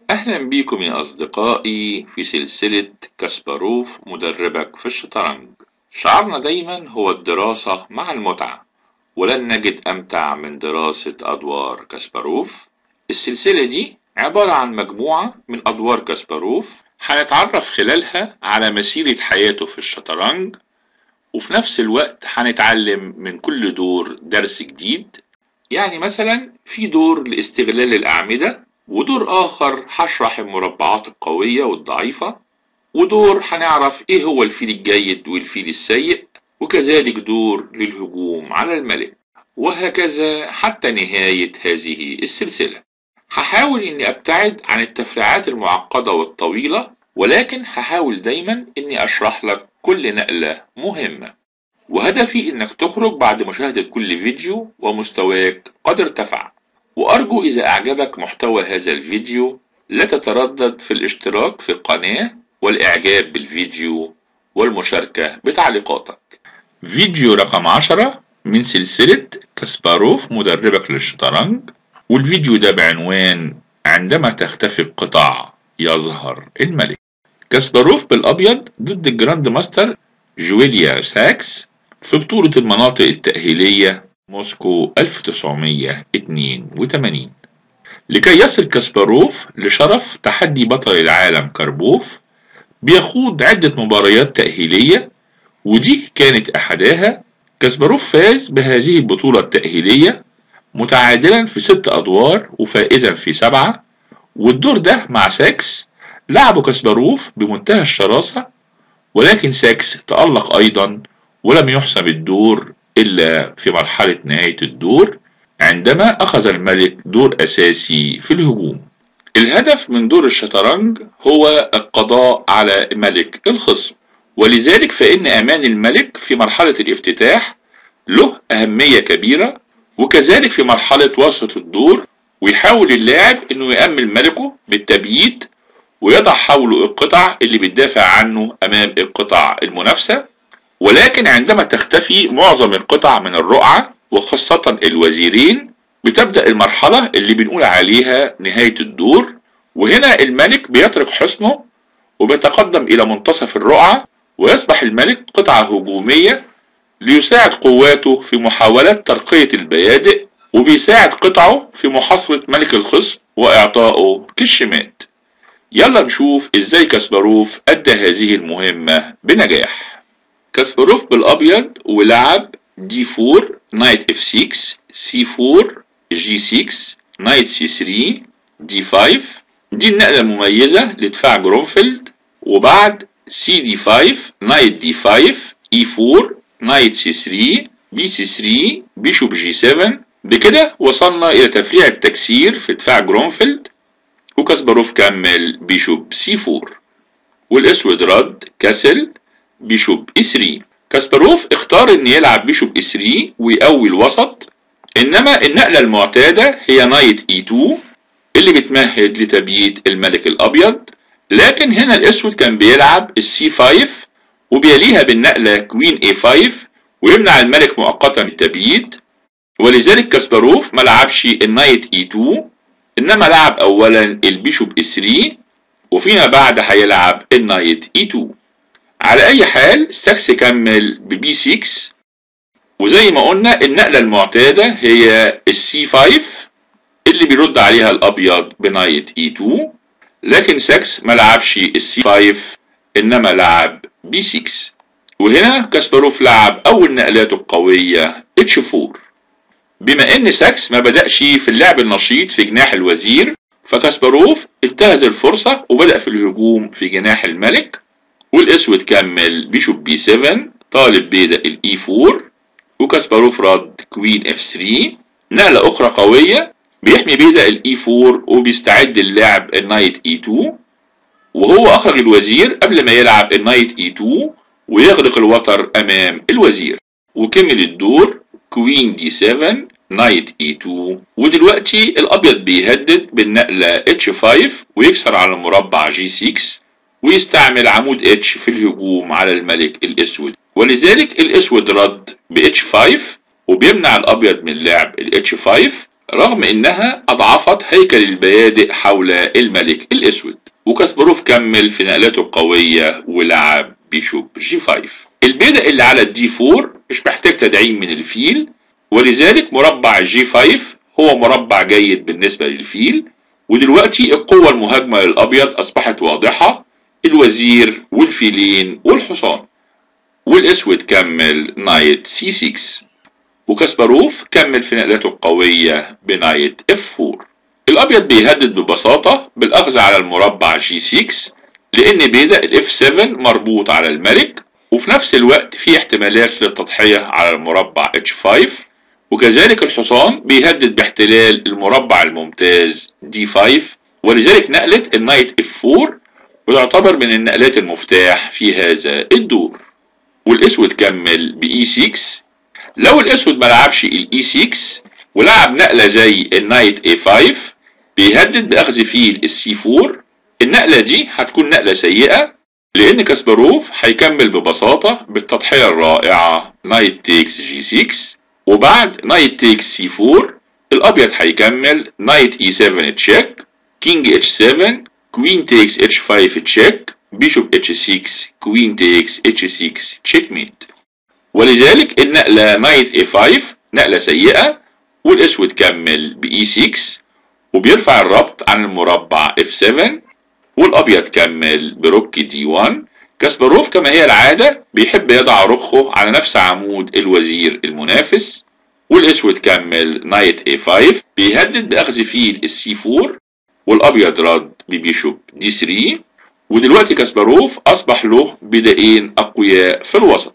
أهلا بيكم يا أصدقائي في سلسلة كاسباروف مدربك في الشطرنج شعارنا دايما هو الدراسة مع المتعة ولن نجد أمتع من دراسة أدوار كاسباروف السلسلة دي عبارة عن مجموعة من أدوار كاسباروف هنتعرف خلالها على مسيرة حياته في الشطرنج وفي نفس الوقت هنتعلم من كل دور درس جديد يعني مثلا في دور لاستغلال الأعمدة ودور آخر هشرح المربعات القوية والضعيفة ودور هنعرف إيه هو الفيل الجيد والفيل السيء وكذلك دور للهجوم على الملك وهكذا حتى نهاية هذه السلسلة هحاول إني أبتعد عن التفريعات المعقدة والطويلة ولكن هحاول دايما إني أشرح لك كل نقلة مهمة وهدفي إنك تخرج بعد مشاهدة كل فيديو ومستواك قد ارتفع وأرجو إذا أعجبك محتوى هذا الفيديو لا تتردد في الاشتراك في القناة والإعجاب بالفيديو والمشاركة بتعليقاتك فيديو رقم عشرة من سلسلة كاسباروف مدربك للشطرنج والفيديو ده بعنوان عندما تختفي القطع يظهر الملك كاسباروف بالأبيض ضد الجراند ماستر جويليا ساكس في بطولة المناطق التأهيلية موسكو 1982 لكي يصل كاسباروف لشرف تحدي بطل العالم كاربوف بيخوض عدة مباريات تأهيلية ودي كانت أحداها كاسباروف فاز بهذه البطولة التأهيلية متعادلا في ست أدوار وفائزا في سبعة والدور ده مع ساكس لعبه كاسباروف بمنتهى الشراسة ولكن ساكس تألق أيضا ولم يحسم الدور إلا في مرحلة نهاية الدور عندما أخذ الملك دور أساسي في الهجوم الهدف من دور الشطرنج هو القضاء على ملك الخصم ولذلك فإن أمان الملك في مرحلة الافتتاح له أهمية كبيرة وكذلك في مرحلة وسط الدور ويحاول اللاعب انه يأمن ملكه بالتبييت ويضع حوله القطع اللي بتدافع عنه امام القطع المنافسة ولكن عندما تختفي معظم القطع من الرقعة وخاصة الوزيرين بتبدأ المرحلة اللي بنقول عليها نهاية الدور وهنا الملك بيترك حصنه وبيتقدم إلى منتصف الرقعة ويصبح الملك قطعة هجومية ليساعد قواته في محاولة ترقية البيادق وبيساعد قطعه في محاصرة ملك الخصم وإعطائه كشمات يلا نشوف ازاي كاسباروف أدى هذه المهمة بنجاح كاسباروف بالأبيض ولعب دي 4 نايت اف 6 سي 4 جي 6 نايت سي 3 دي 5 دي النقلة المميزة لدفاع جرونفيلد وبعد سي دي 5 نايت دي 5 اي 4 نايت سي 3 بي سي 3 بيشوب جي 7 بكده وصلنا الى تفريع التكسير في دفاع جرونفيلد وكاسباروف كمل بيشوب سي 4 والاسود رد كسل بيشوب اي 3 كاسباروف اختار ان يلعب بيشوب اي 3 ويقوي الوسط انما النقلة المعتادة هي نايت اي 2 اللي بتمهد لتبييت الملك الابيض لكن هنا الاسود كان بيلعب السي 5 وبيليها بالنقلة كوين اي 5 ويمنع الملك مؤقتا التبييت ولذلك كاسباروف ما لعبش النايت اي 2 انما لعب اولا البيشوب اي 3 وفيما بعد هيلعب النايت اي 2 على اي حال ساكس كمل ببي 6 وزي ما قلنا النقلة المعتادة هي السي 5 اللي بيرد عليها الابيض بنايت اي 2 لكن ساكس ما لعبش السي 5 انما لعب بي 6 وهنا كاسباروف لعب اول نقلاته القوية اتش 4 بما ان ساكس ما بدأش في اللعب النشيط في جناح الوزير فكاسباروف انتهز الفرصة وبدأ في الهجوم في جناح الملك والاسود كمل بيشوب بي 7 طالب بيدا الاي 4 وكاسباروف رد كوين اف 3 نقلة اخرى قوية بيحمي بيدا الاي 4 وبيستعد للعب النايت اي 2 وهو اخرج الوزير قبل ما يلعب النايت اي 2 ويغلق الوتر امام الوزير وكمل الدور كوين دي 7 نايت اي 2 ودلوقتي الابيض بيهدد بالنقلة اتش 5 ويكسر على المربع جي 6 ويستعمل عمود اتش في الهجوم على الملك الاسود ولذلك الاسود رد ب اتش 5 وبيمنع الابيض من لعب ال اتش 5 رغم انها اضعفت هيكل البيادق حول الملك الاسود وكاسباروف كمل في نقلاته القوية ولعب بيشوب جي 5 البيدق اللي على الدي 4 مش محتاج تدعيم من الفيل ولذلك مربع جي 5 هو مربع جيد بالنسبة للفيل ودلوقتي القوة المهاجمة للأبيض أصبحت واضحة الوزير والفيلين والحصان والأسود كمل نايت سي 6 وكاسباروف كمل في نقلاته القوية بنايت اف 4 الأبيض بيهدد ببساطة بالأخذ على المربع جي 6 لأن بيدا الاف 7 مربوط على الملك وفي نفس الوقت في احتمالات للتضحية على المربع اتش 5 وكذلك الحصان بيهدد باحتلال المربع الممتاز دي 5 ولذلك نقلة النايت اف 4 ويعتبر من النقلات المفتاح في هذا الدور والاسود كمل باي 6 لو الاسود ما لعبش الاي 6 ولعب نقله زي النايت اي 5 بيهدد باخذ فيل السي 4 النقله دي هتكون نقله سيئه لان كاسباروف هيكمل ببساطه بالتضحيه الرائعه نايت تيكس جي 6 وبعد نايت تيكس سي 4 الابيض هيكمل نايت اي 7 تشيك كينج اتش 7 كوين تيكس اتش 5 تشيك بيشوب اتش 6 كوين تيكس اتش 6 تشيك ميت ولذلك النقلة نايت اي 5 نقلة سيئة والاسود كمل باي 6 وبيرفع الربط عن المربع اف 7 والابيض كمل بروك دي 1 كاسباروف كما هي العادة بيحب يضع رخه على نفس عمود الوزير المنافس والاسود كمل نايت اي 5 بيهدد باخذ فيل السي 4 والابيض رد ببيشوب دي 3 ودلوقتي كاسباروف اصبح له بدائين اقوياء في الوسط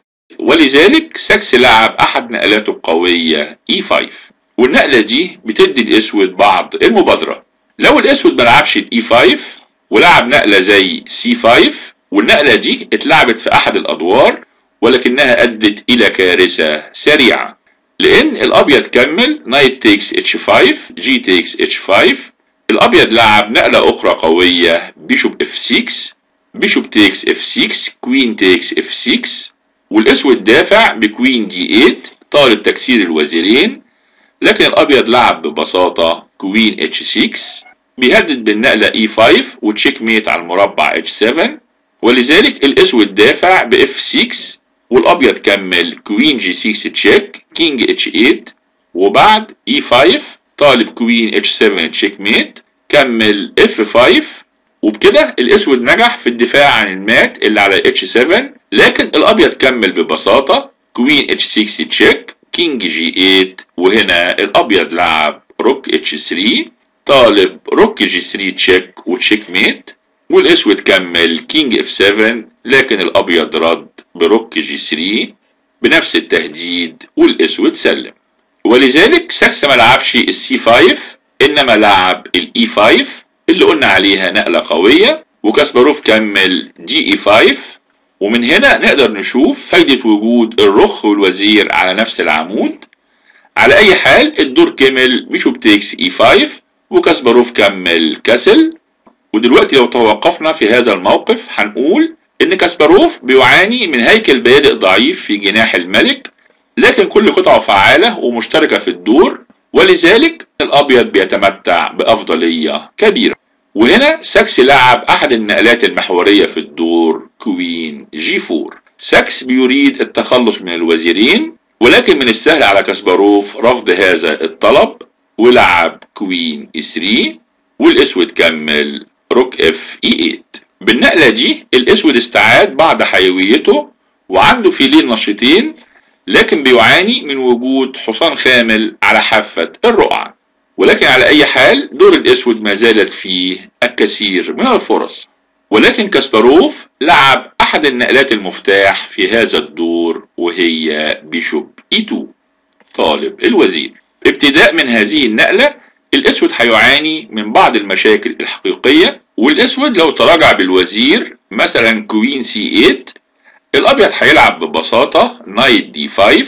ولذلك ساكس لعب احد نقلاته القوية اي 5 والنقلة دي بتدي الاسود بعض المبادرة لو الاسود ملعبش الاي 5 ولعب نقلة زي سي 5 والنقلة دي اتلعبت في احد الادوار ولكنها ادت الى كارثة سريعة لان الابيض كمل نايت تيكس اتش 5 جي تيكس اتش 5 الابيض لعب نقلة اخرى قوية بيشوب اف 6 بيشوب تيكس اف 6 كوين تيكس اف 6 والاسود دافع بكوين دي 8 طالب تكسير الوزيرين لكن الابيض لعب ببساطة كوين اتش 6 بيهدد بالنقلة اي 5 وتشيك ميت على المربع اتش 7 ولذلك الاسود دافع باف 6 والابيض كمل كوين جي 6 تشيك كينج اتش 8 وبعد اي 5 طالب كوين اتش 7 تشيك ميت كمل اف 5 وبكده الاسود نجح في الدفاع عن المات اللي على اتش 7 لكن الابيض كمل ببساطة كوين اتش 6 تشيك كينج جي 8 وهنا الابيض لعب روك اتش 3 طالب روك جي 3 تشيك وتشيك ميت والاسود كمل كينج اف 7 لكن الابيض رد بروك جي 3 بنفس التهديد والاسود سلم ولذلك ساكس ما لعبش السي 5 انما لعب الاي 5 اللي قلنا عليها نقلة قوية وكاسباروف كمل دي اي 5 ومن هنا نقدر نشوف فايدة وجود الرخ والوزير على نفس العمود على اي حال الدور كمل بيشوب تيكس اي 5 وكاسباروف كمل كسل ودلوقتي لو توقفنا في هذا الموقف هنقول ان كاسباروف بيعاني من هيكل بادئ ضعيف في جناح الملك لكن كل قطعة فعالة ومشتركة في الدور ولذلك الابيض بيتمتع بافضلية كبيرة وهنا ساكس لعب احد النقلات المحورية في الدور كوين جي 4 ساكس بيريد التخلص من الوزيرين ولكن من السهل على كاسباروف رفض هذا الطلب ولعب كوين اي 3 والاسود كمل روك اف اي 8 بالنقلة دي الاسود استعاد بعض حيويته وعنده فيلين نشيطين لكن بيعاني من وجود حصان خامل على حافة الرقعة ولكن على اي حال دور الاسود ما زالت فيه الكثير من الفرص ولكن كاسباروف لعب احد النقلات المفتاح في هذا الدور وهي بيشوب اي 2 طالب الوزير ابتداء من هذه النقلة الاسود هيعاني من بعض المشاكل الحقيقية والاسود لو تراجع بالوزير مثلا كوين سي 8 الابيض هيلعب ببساطة نايت دي 5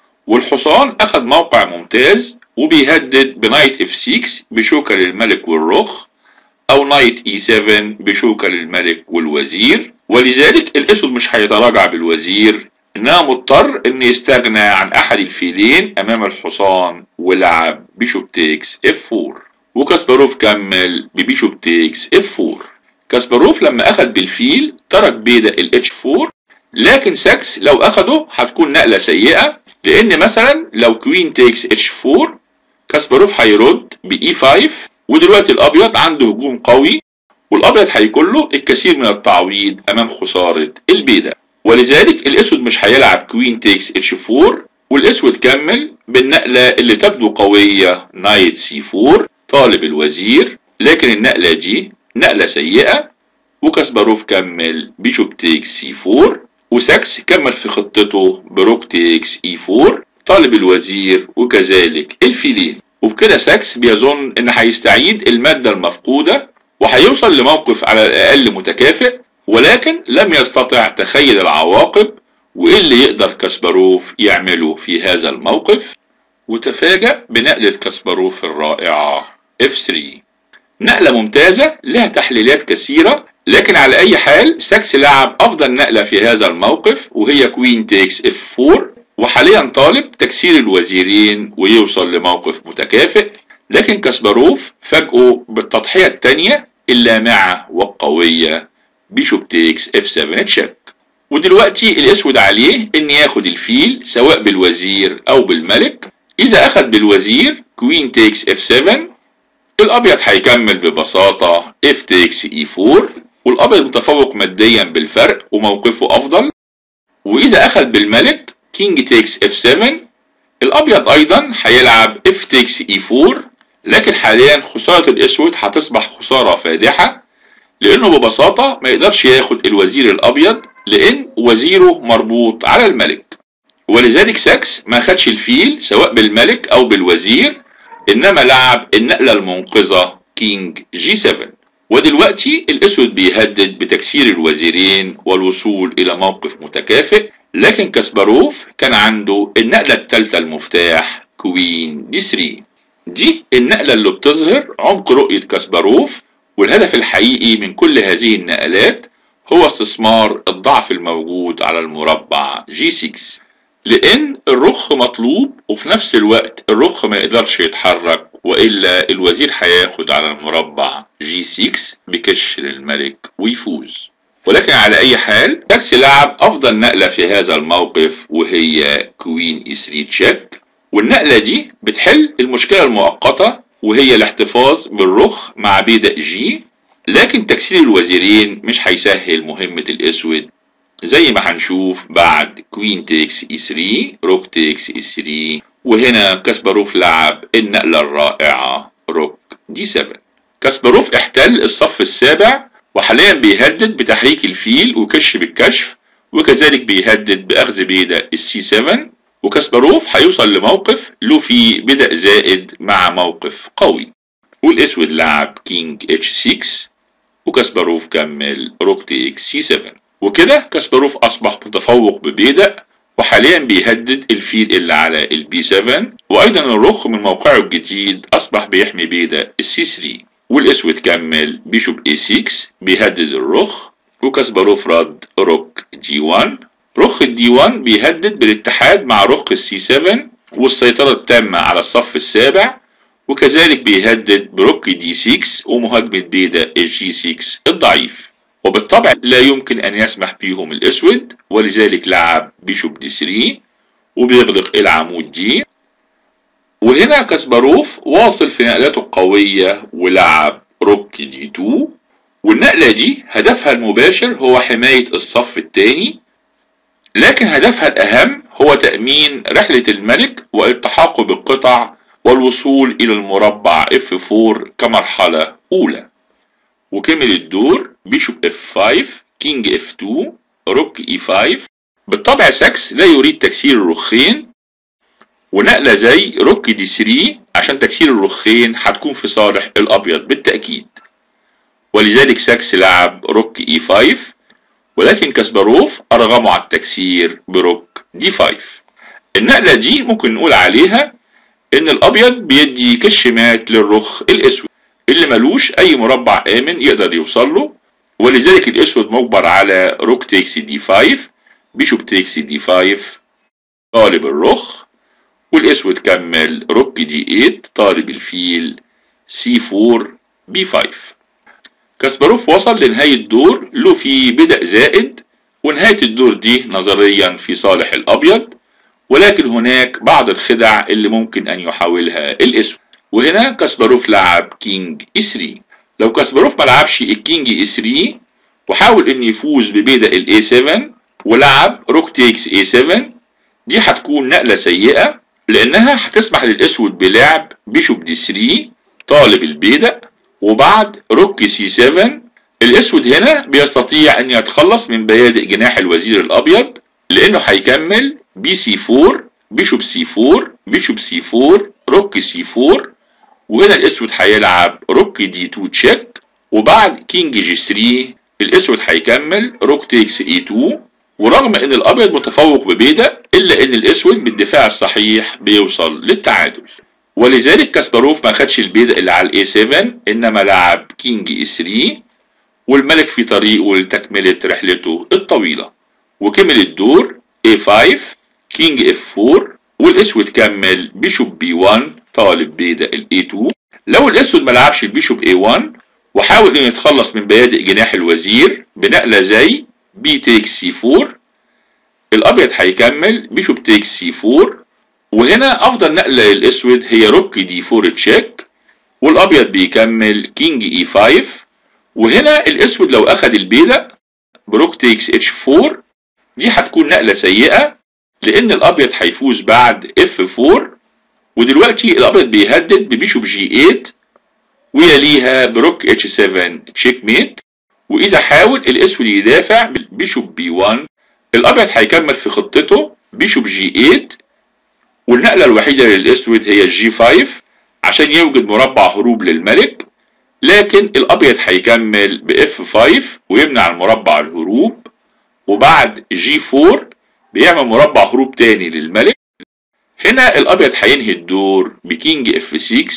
والحصان اخذ موقع ممتاز وبيهدد بنايت اف 6 بشوكة للملك والرخ او نايت اي 7 بشوكة للملك والوزير ولذلك الاسود مش هيتراجع بالوزير انها مضطر ان يستغنى عن احد الفيلين امام الحصان ولعب بيشوب تيكس اف 4 وكاسباروف كمل ببيشوب تيكس اف 4 كاسباروف لما اخذ بالفيل ترك بيدا الاتش 4 لكن ساكس لو اخده هتكون نقلة سيئة لان مثلا لو كوين تيكس اتش 4 كاسباروف هيرد باي 5 ودلوقتي الابيض عنده هجوم قوي والابيض هيكون له الكثير من التعويض امام خسارة البيدا ولذلك الاسود مش هيلعب كوين تيكس اتش 4 والاسود كمل بالنقلة اللي تبدو قوية نايت سي 4 طالب الوزير لكن النقلة دي نقلة سيئة وكاسباروف كمل بيشوب تيكس سي 4 وساكس كمل في خطته بروك تيكس اي 4 طالب الوزير وكذلك الفيلين وبكده ساكس بيظن ان هيستعيد المادة المفقودة وهيوصل لموقف على الاقل متكافئ ولكن لم يستطع تخيل العواقب وايه اللي يقدر كاسباروف يعمله في هذا الموقف وتفاجأ بنقلة كاسباروف الرائعة F3 نقلة ممتازة لها تحليلات كثيرة لكن على اي حال ساكس لعب افضل نقلة في هذا الموقف وهي كوين تيكس F4 وحاليا طالب تكسير الوزيرين ويوصل لموقف متكافئ لكن كاسباروف فاجئه بالتضحية التانية اللامعة والقوية بيشوب تيكس F7 تشيك ودلوقتي الاسود عليه ان ياخد الفيل سواء بالوزير او بالملك اذا اخد بالوزير كوين تيكس F7 الابيض هيكمل ببساطة F تيكس E4 والابيض متفوق ماديا بالفرق وموقفه افضل واذا اخد بالملك كينج تيكس F7 الابيض ايضا هيلعب F تيكس E4 لكن حاليا خسارة الاسود هتصبح خسارة فادحة لانه ببساطة ما يقدرش ياخد الوزير الابيض لان وزيره مربوط على الملك ولذلك ساكس ما خدش الفيل سواء بالملك او بالوزير انما لعب النقلة المنقذة كينج جي 7 ودلوقتي الاسود بيهدد بتكسير الوزيرين والوصول الى موقف متكافئ لكن كاسباروف كان عنده النقلة الثالثة المفتاح كوين دي 3 دي النقلة اللي بتظهر عمق رؤية كاسباروف والهدف الحقيقي من كل هذه النقلات هو استثمار الضعف الموجود على المربع جي 6 لان الرخ مطلوب وفي نفس الوقت الرخ ما يقدرش يتحرك والا الوزير هياخد على المربع جي 6 بكش للملك ويفوز ولكن على اي حال تاكس لعب افضل نقلة في هذا الموقف وهي كوين اي 3 تشيك والنقلة دي بتحل المشكلة المؤقتة وهي الاحتفاظ بالرخ مع بيدق جي لكن تكسير الوزيرين مش هيسهل مهمة الاسود زي ما هنشوف بعد كوين تيكس اي 3 روك تيكس اي 3 وهنا كاسباروف لعب النقلة الرائعة روك دي 7 كاسباروف احتل الصف السابع وحاليا بيهدد بتحريك الفيل وكش بالكشف وكذلك بيهدد باخذ بيدق السي 7 وكاسباروف هيوصل لموقف له فيه بدأ زائد مع موقف قوي والاسود لعب كينج اتش 6 وكاسباروف كمل روك تي اكس سي 7 وكده كاسباروف اصبح متفوق ببيدق وحاليا بيهدد الفيل اللي على البي 7 وايضا الرخ من موقعه الجديد اصبح بيحمي بيدق السي 3 والاسود كمل بيشوب اي 6 بيهدد الرخ وكاسباروف رد روك جي 1 رخ الدي 1 بيهدد بالاتحاد مع رخ السي 7 والسيطرة التامة على الصف السابع وكذلك بيهدد بروك دي 6 ومهاجمة بيدا الجي 6 الضعيف وبالطبع لا يمكن أن يسمح بيهم الأسود ولذلك لعب بيشوب دي 3 وبيغلق العمود دي وهنا كاسباروف واصل في نقلاته القوية ولعب روك دي 2 والنقلة دي هدفها المباشر هو حماية الصف الثاني لكن هدفها الأهم هو تأمين رحلة الملك والتحاقه بالقطع والوصول إلى المربع F4 كمرحلة أولى وكمل الدور بيشوب F5 كينج F2 روك E5 بالطبع ساكس لا يريد تكسير الرخين ونقلة زي روك دي 3 عشان تكسير الرخين هتكون في صالح الأبيض بالتأكيد ولذلك ساكس لعب روك E5 ولكن كاسباروف أرغمه على التكسير بروك دي 5 النقلة دي ممكن نقول عليها إن الأبيض بيدي كش مات للرخ الأسود اللي ملوش أي مربع آمن يقدر يوصل له ولذلك الأسود مجبر على روك تيكس دي 5 بيشوب تيكس دي 5 طالب الرخ والاسود كمل روك دي 8 طالب الفيل سي 4 بي 5 كاسباروف وصل لنهاية الدور له في بدء زائد ونهاية الدور دي نظريا في صالح الأبيض ولكن هناك بعض الخدع اللي ممكن أن يحاولها الأسود وهنا كاسباروف لعب كينج اي 3 لو كاسباروف ما لعبش الكينج اي 3 وحاول انه يفوز ببيدق الاي 7 ولعب روك تيكس اي 7 دي هتكون نقلة سيئة لانها هتسمح للاسود بلعب بيشوب دي 3 طالب البيدق وبعد روك سي 7 الاسود هنا بيستطيع ان يتخلص من بيادق جناح الوزير الابيض لانه هيكمل بي سي 4 بيشوب سي 4 بيشوب سي 4 روك سي 4 وهنا الاسود هيلعب روك دي 2 تشيك وبعد كينج جي 3 الاسود هيكمل روك تيكس اي 2 ورغم ان الابيض متفوق ببيدق الا ان الاسود بالدفاع الصحيح بيوصل للتعادل ولذلك كاسباروف ما خدش البيدق اللي على الاي 7 انما لعب كينج اي 3 والملك في طريقه لتكملة رحلته الطويلة وكمل الدور A5 كينج F4 والاسود كمل بيشوب B1 طالب بيدق ال A2 لو الاسود ما لعبش البيشوب A1 وحاول انه يتخلص من بيادق جناح الوزير بنقلة زي B تيكس C4 الابيض هيكمل بيشوب تيكس C4 وهنا افضل نقلة للاسود هي روك دي 4 تشيك والابيض بيكمل كينج E5 وهنا الاسود لو اخد البيدق بروك تيكس اتش 4 دي هتكون نقلة سيئة لان الابيض هيفوز بعد اف 4 ودلوقتي الابيض بيهدد ببيشوب جي 8 ويليها بروك اتش 7 تشيك ميت واذا حاول الاسود يدافع بالبيشوب بي 1 الابيض هيكمل في خطته بيشوب جي 8 والنقلة الوحيدة للاسود هي الجي 5 عشان يوجد مربع هروب للملك لكن الابيض هيكمل باف 5 ويمنع المربع الهروب وبعد جي 4 بيعمل مربع هروب تاني للملك هنا الابيض هينهي الدور بكينج اف 6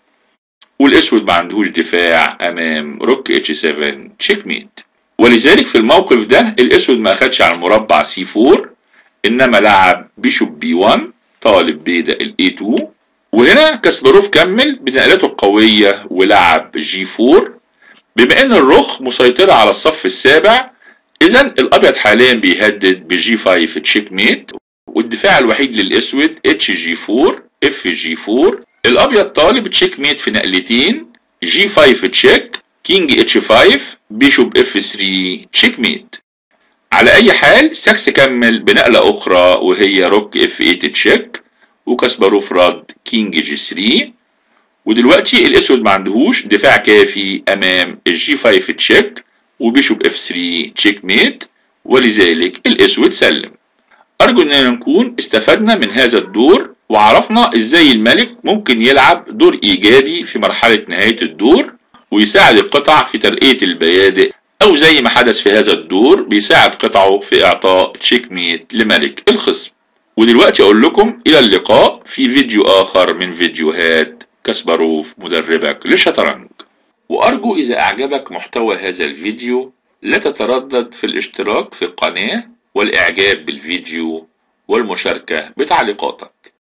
والاسود ما عندهوش دفاع امام روك اتش 7 تشيك ميت ولذلك في الموقف ده الاسود ما اخدش على المربع سي 4 انما لعب بيشوب بي 1 طالب بيدق الاي 2 وهنا كاسباروف كمل بنقلته القوية ولعب جي 4 بما ان الرخ مسيطرة على الصف السابع اذا الابيض حاليا بيهدد بجي 5 تشيك ميت والدفاع الوحيد للاسود اتش جي 4 اف جي 4 الابيض طالب تشيك ميت في نقلتين جي 5 تشيك كينج اتش 5 بيشوب اف 3 تشيك ميت على اي حال ساكس كمل بنقلة اخرى وهي روك اف 8 تشيك وكاسباروف رد كينج جي 3 ودلوقتي الاسود ما عندهوش دفاع كافي امام الجي 5 تشيك وبيشوب اف 3 تشيك ميت ولذلك الاسود سلم ارجو اننا نكون استفدنا من هذا الدور وعرفنا ازاي الملك ممكن يلعب دور ايجابي في مرحلة نهاية الدور ويساعد القطع في ترقية البيادق او زي ما حدث في هذا الدور بيساعد قطعه في اعطاء تشيك ميت لملك الخصم ودلوقتي اقول لكم الى اللقاء في فيديو اخر من فيديوهات كاسباروف مدربك للشطرنج وارجو اذا اعجبك محتوى هذا الفيديو لا تتردد في الاشتراك في القناة والاعجاب بالفيديو والمشاركة بتعليقاتك